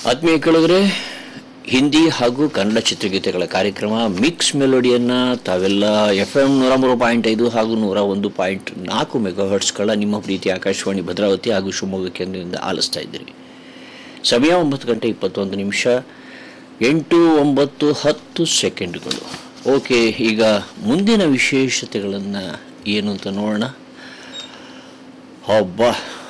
ಆತ್ಮೀಯ ಕೇಳಿದ್ರೆ ಹಿಂದಿ ಹಾಗೂ ಕನ್ನಡ ಚಿತ್ರಗೀತೆಗಳ ಕಾರ್ಯಕ್ರಮ ಮಿಕ್ಸ್ ಮೆಲೋಡಿಯನ್ನು ತಾವೆಲ್ಲ ಎಫ್ ಎಂ ನೂರ ಮೂರು ಪಾಯಿಂಟ್ ಐದು ಹಾಗೂ ನೂರ ಒಂದು ಪಾಯಿಂಟ್ ನಾಲ್ಕು ಮೆಗಾಹರ್ಟ್ಸ್ಗಳ ನಿಮ್ಮ ಪ್ರೀತಿ ಆಕಾಶವಾಣಿ ಭದ್ರಾವತಿ ಹಾಗೂ ಶಿವಮೊಗ್ಗ ಕೇಂದ್ರದಿಂದ ಆಲಿಸ್ತಾ ಇದ್ದೀರಿ ಸಮಯ ಒಂಬತ್ತು ಗಂಟೆ ಇಪ್ಪತ್ತೊಂದು ನಿಮಿಷ ಎಂಟು ಒಂಬತ್ತು ಹತ್ತು ಸೆಕೆಂಡ್ಗಳು ಓಕೆ ಈಗ ಮುಂದಿನ ವಿಶೇಷತೆಗಳನ್ನು ಏನು ಅಂತ ನೋಡೋಣ ಹಬ್ಬ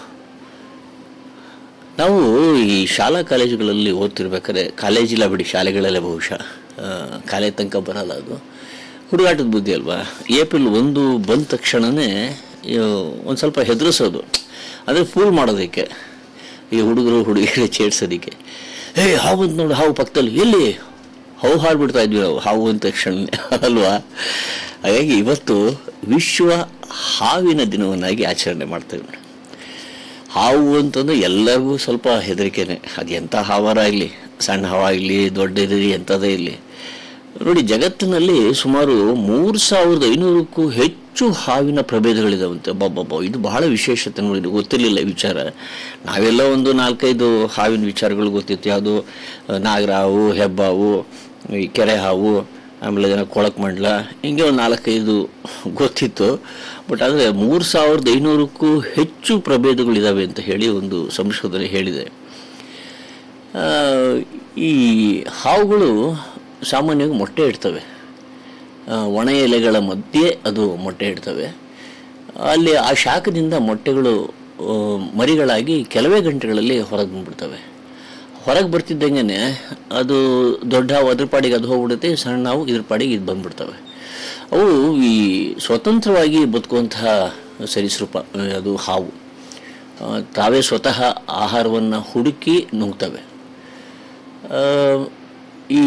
ನಾವು ಈ ಶಾಲಾ ಕಾಲೇಜುಗಳಲ್ಲಿ ಓದ್ತಿರ್ಬೇಕಾದ್ರೆ ಕಾಲೇಜಿಲ್ಲ ಬಿಡಿ ಶಾಲೆಗಳಲ್ಲೇ ಬಹುಶಃ ಆ, ಕಾಲೇ ತನಕ ಬರಲ್ಲ ಅದು ಹುಡುಗಾಟದ ಬುದ್ಧಿ ಅಲ್ವಾ ಏಪ್ರಿಲ್ ಒಂದು ಬಂದ ತಕ್ಷಣವೇ ಒಂದು ಸ್ವಲ್ಪ ಹೆದರಿಸೋದು ಅಂದರೆ ಫೂಲ್ ಮಾಡೋದಕ್ಕೆ ಈ ಹುಡುಗರು ಹುಡುಗಿಯರು ಚೇಡ್ಸೋದಕ್ಕೆ ಏ ಹಾವು ಅಂತ ನೋಡು ಹಾವು ಪಕ್ಕದಲ್ಲಿ ಎಲ್ಲಿ ಹಾವು ಹಾಡ್ಬಿಡ್ತಾ ಇದ್ವಿ ನಾವು ಹಾವು ಅಂದ ತಕ್ಷಣ ಅಲ್ವಾ ಹಾಗಾಗಿ ಇವತ್ತು ವಿಶ್ವ ಹಾವಿನ ದಿನವನ್ನಾಗಿ ಆಚರಣೆ ಮಾಡ್ತೇವೆ ಹಾವು ಅಂತಂದ್ರೆ ಎಲ್ಲರಿಗೂ ಸ್ವಲ್ಪ ಹೆದರಿಕೆನೆ ಅದು ಎಂಥ ಹಾವಾರಾಗಲಿ ಸಣ್ಣ ಹಾವಾಗಲಿ ದೊಡ್ಡ ಇರಲಿ ಎಂಥದೇ ಇರಲಿ ನೋಡಿ ಜಗತ್ತಿನಲ್ಲಿ ಸುಮಾರು ಮೂರು ಸಾವಿರದ ಐನೂರಕ್ಕೂ ಹೆಚ್ಚು ಹಾವಿನ ಪ್ರಭೇದಗಳಿದಾವಂತೆ ಬಾಬಾ ಇದು ಬಹಳ ವಿಶೇಷತೆ ನೋಡಿ ಇದು ಗೊತ್ತಿರಲಿಲ್ಲ ಈ ವಿಚಾರ ನಾವೆಲ್ಲ ಒಂದು ನಾಲ್ಕೈದು ಹಾವಿನ ವಿಚಾರಗಳು ಗೊತ್ತಿತ್ತು ಯಾವುದು ನಾಗರಾವು ಹೆಬ್ಬಾವು ಈ ಕೆರೆ ಹಾವು ಆಮೇಲೆ ಏನೋ ಕೊಳಕ್ ಮಂಡಲ ಹಿಂಗೆ ಒಂದು ನಾಲ್ಕೈದು ಗೊತ್ತಿತ್ತು ಬಟ್ ಆದರೆ ಮೂರು ಸಾವಿರದ ಐನೂರಕ್ಕೂ ಹೆಚ್ಚು ಪ್ರಭೇದಗಳಿದ್ದಾವೆ ಅಂತ ಹೇಳಿ ಒಂದು ಸಂಶೋಧನೆ ಹೇಳಿದೆ ಆ, ಈ ಹಾವುಗಳು ಸಾಮಾನ್ಯವಾಗಿ ಮೊಟ್ಟೆ ಇಡ್ತವೆ ಆ, ಒಣ ಎಲೆಗಳ ಮಧ್ಯೆ ಅದು ಮೊಟ್ಟೆ ಇಡ್ತವೆ ಅಲ್ಲಿ ಆ ಶಾಖದಿಂದ ಮೊಟ್ಟೆಗಳು ಆ, ಮರಿಗಳಾಗಿ ಕೆಲವೇ ಗಂಟೆಗಳಲ್ಲಿ ಹೊರಗೆ ಬಂದ್ಬಿಡ್ತವೆ ಹೊರಗೆ ಬರ್ತಿದ್ದಂಗೆ ಅದು ದೊಡ್ಡ ಹಾವು ಅದ್ರ ಪಾಡಿಗೆ ಅದು ಹೋಗ್ಬಿಡುತ್ತೆ ಸಣ್ಣ ಹಾವು ಇದ್ರ ಪಾಡಿಗೆ ಇದು ಬಂದ್ಬಿಡ್ತವೆ ಅವು ಈ ಸ್ವತಂತ್ರವಾಗಿ ಬದುಕುವಂತಹ ಸರೀಸೃಪ ಆ, ಅದು ಹಾವು ಆ, ತಾವೇ ಸ್ವತಃ ಆಹಾರವನ್ನು ಹುಡುಕಿ ನುಂಗ್ತವೆ ಆ, ಈ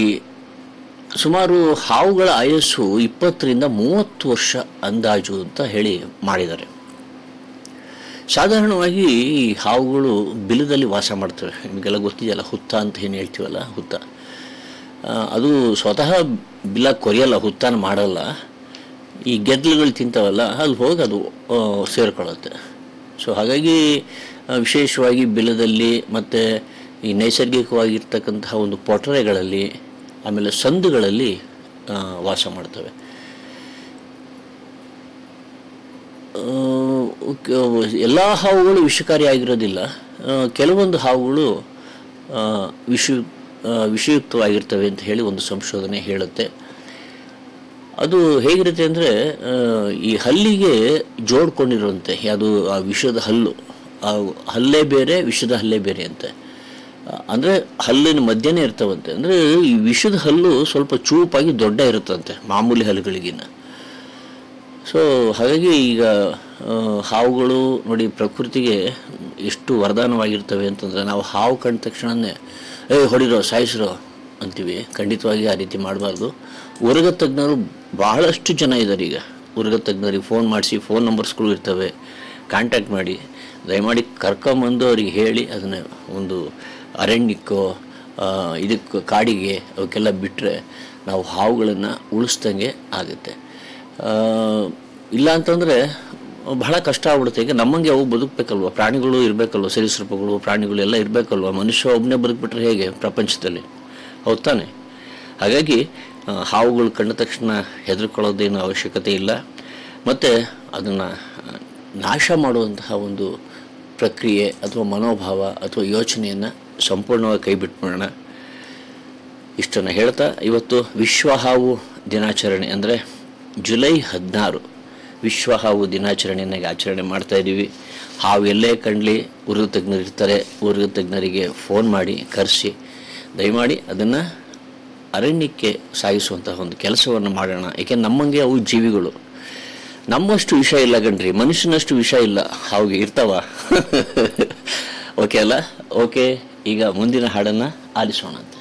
ಸುಮಾರು ಹಾವುಗಳ ಆಯಸ್ಸು ಇಪ್ಪತ್ತರಿಂದ ಮೂವತ್ತು ವರ್ಷ ಅಂದಾಜು ಅಂತ ಹೇಳಿ ಮಾಡಿದ್ದಾರೆ ಸಾಧಾರಣವಾಗಿ ಈ ಹಾವುಗಳು ಬಿಲದಲ್ಲಿ ವಾಸ ಮಾಡ್ತವೆ ನಿಮಗೆಲ್ಲ ಗೊತ್ತಿದೆಯಲ್ಲ ಹುತ್ತ ಅಂತ ಏನು ಹೇಳ್ತೀವಲ್ಲ ಹುತ್ತ ಆ, ಅದು ಸ್ವತಃ ಬಿಲ ಕೊರಿಯಲ್ಲ ಹುತ್ತಾನ ಮಾಡಲ್ಲ ಈ ಗೆದ್ದಲುಗಳು ತಿಂತಾವಲ್ಲ ಅಲ್ಲಿ ಹೋಗಿ ಅದು ಆ, ಸೇರ್ಕೊಳ್ಳುತ್ತೆ ಸೊ ಹಾಗಾಗಿ ಆ, ವಿಶೇಷವಾಗಿ ಬಿಲದಲ್ಲಿ ಮತ್ತು ಈ ನೈಸರ್ಗಿಕವಾಗಿರ್ತಕ್ಕಂತಹ ಒಂದು ಪೊಟರೆಗಳಲ್ಲಿ ಆಮೇಲೆ ಸಂದುಗಳಲ್ಲಿ ಆ, ವಾಸ ಮಾಡ್ತವೆ ಎಲ್ಲ ಹಾವುಗಳು ವಿಷಕಾರಿಯಾಗಿರೋದಿಲ್ಲ ಆ, ಕೆಲವೊಂದು ಹಾವುಗಳು ಆ, ವಿಷ ಆ, ವಿಷಯುಕ್ತವಾಗಿರ್ತವೆ ಅಂತ ಹೇಳಿ ಒಂದು ಸಂಶೋಧನೆ ಹೇಳುತ್ತೆ ಅದು ಹೇಗಿರುತ್ತೆ ಅಂದರೆ ಈ ಹಲ್ಲಿಗೆ ಜೋಡ್ಕೊಂಡಿರುವಂತೆ ಅದು ಆ ವಿಷದ ಹಲ್ಲು ಆ ಹಲ್ಲೇ ಬೇರೆ ವಿಷದ ಹಲ್ಲೇ ಬೇರೆ ಅಂತೆ ಅಂದರೆ ಹಲ್ಲಿನ ಮಧ್ಯನೇ ಇರ್ತವಂತೆ ಅಂದರೆ ಈ ವಿಷದ ಹಲ್ಲು ಸ್ವಲ್ಪ ಚೂಪಾಗಿ ದೊಡ್ಡ ಇರುತ್ತಂತೆ ಮಾಮೂಲಿ ಹಲ್ಲುಗಳಿಗಿನ್ನ ಸೊ ಹಾಗಾಗಿ ಈಗ ಆ, ಹಾವುಗಳು ನೋಡಿ ಪ್ರಕೃತಿಗೆ ಎಷ್ಟು ವರದಾನವಾಗಿರ್ತವೆ ಅಂತಂದರೆ ನಾವು ಹಾವು ಕಂಡ ತಕ್ಷಣವೇ ಏ ಹೊಡಿರೋ ಸಾಯಿಸ್ರೋ ಅಂತೀವಿ ಖಂಡಿತವಾಗಿ ಆ ರೀತಿ ಮಾಡಬಾರ್ದು ಉರಗ ತಜ್ಞರು ಬಹಳಷ್ಟು ಜನ ಇದ್ದಾರೆ ಈಗ ಉರಗ ತಜ್ಞರಿಗೆ ಫೋನ್ ಮಾಡಿಸಿ ಫೋನ್ ನಂಬರ್ಸ್ಗಳು ಇರ್ತವೆ ಕಾಂಟ್ಯಾಕ್ಟ್ ಮಾಡಿ ದಯಮಾಡಿ ಕರ್ಕೊಂಬಂದು ಅವ್ರಿಗೆ ಹೇಳಿ ಅದನ್ನು ಒಂದು ಅರಣ್ಯಕ್ಕೋ ಆ, ಇದಕ್ಕೆ ಕಾಡಿಗೆ ಅವಕ್ಕೆಲ್ಲ ಬಿಟ್ಟರೆ ನಾವು ಹಾವುಗಳನ್ನು ಉಳಿಸ್ದಂಗೆ ಆಗುತ್ತೆ ಆ, ಇಲ್ಲ ಅಂತಂದರೆ ಬಹಳ ಕಷ್ಟ ಆಗ್ಬಿಡುತ್ತೆ ಈಗ ನಮ್ಮಂಗೆ ಅವು ಬದುಕಬೇಕಲ್ವ ಪ್ರಾಣಿಗಳು ಇರಬೇಕಲ್ವ ಸರೀಸೃಪಗಳು ಪ್ರಾಣಿಗಳು ಎಲ್ಲ ಇರಬೇಕಲ್ವ ಮನುಷ್ಯ ಒಬ್ಬನೇ ಬದುಕ್ಬಿಟ್ರೆ ಹೇಗೆ ಪ್ರಪಂಚದಲ್ಲಿ ಹೌದ್ ತಾನೆ ಹಾಗಾಗಿ ಆ, ಹಾವುಗಳು ಕಂಡ ತಕ್ಷಣ ಹೆದರ್ಕೊಳ್ಳೋದೇನು ಅವಶ್ಯಕತೆ ಇಲ್ಲ ಮತ್ತು ಅದನ್ನು ನಾಶ ಮಾಡುವಂತಹ ಒಂದು ಪ್ರಕ್ರಿಯೆ ಅಥವಾ ಮನೋಭಾವ ಅಥವಾ ಯೋಚನೆಯನ್ನು ಸಂಪೂರ್ಣವಾಗಿ ಕೈ ಬಿಟ್ಬಿಡೋಣ ಇಷ್ಟನ್ನು ಹೇಳ್ತಾ ಇವತ್ತು ವಿಶ್ವ ಹಾವು ದಿನಾಚರಣೆ ಅಂದರೆ ಜುಲೈ ಹದಿನಾರು ವಿಶ್ವ ಹಾವು ದಿನಾಚರಣೆಯನ್ನಾಗಿ ಆಚರಣೆ ಮಾಡ್ತಾ ಇದ್ದೀವಿ ಹಾವು ಎಲ್ಲೇ ಕಂಡ್ಲಿ ಉರುಗು ತಜ್ಞರು ಇರ್ತಾರೆ ಉರುಗು ತಜ್ಞರಿಗೆ ಫೋನ್ ಮಾಡಿ ಕರೆಸಿ ದಯಮಾಡಿ ಅದನ್ನು ಅರಣ್ಯಕ್ಕೆ ಸಾಗಿಸುವಂತಹ ಒಂದು ಕೆಲಸವನ್ನು ಮಾಡೋಣ ಏಕೆಂದ್ರೆ ನಮ್ಮಂಗೆ ಅವು ಜೀವಿಗಳು ನಮ್ಮಷ್ಟು ವಿಷ ಇಲ್ಲ ಗಣ್ರಿ ಮನುಷ್ಯನಷ್ಟು ವಿಷ ಇಲ್ಲ ಹಾವಿಗೆ ಇರ್ತಾವ ಓಕೆ ಅಲ್ಲ ಓಕೆ ಈಗ ಮುಂದಿನ ಹಾಡನ್ನು ಆಲಿಸೋಣ ಅಂತ